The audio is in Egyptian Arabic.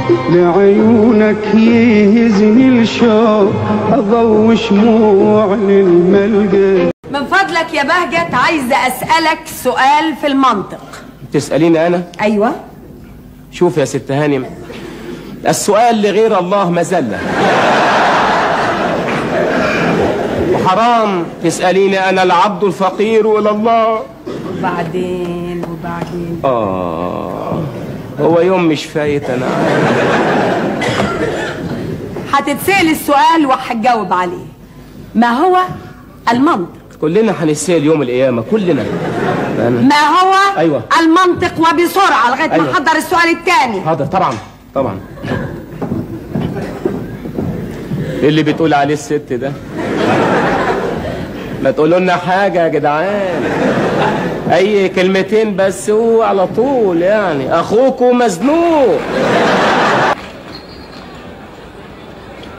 لعيونك يهزني الشوق أضو شموع للملقى من فضلك يا بهجت عايزة أسألك سؤال في المنطق تسأليني أنا أيوة شوف يا ست هانم السؤال لغير الله مزلة وحرام تسأليني أنا العبد الفقير إلى الله وبعدين وبعدين آه هو يوم مش فايت أنا عارف. هتتسأل السؤال وهتجاوب عليه ما هو المنطق كلنا هنسال يوم القيامة كلنا أنا ما هو أيوة. المنطق وبسرعة لغاية ما أيوة. احضر السؤال الثاني حاضر طبعا طبعا إيه اللي بتقول عليه الست ده ما تقولوا لنا حاجة يا جدعان أي كلمتين بس هو على طول يعني أخوكوا مزنوق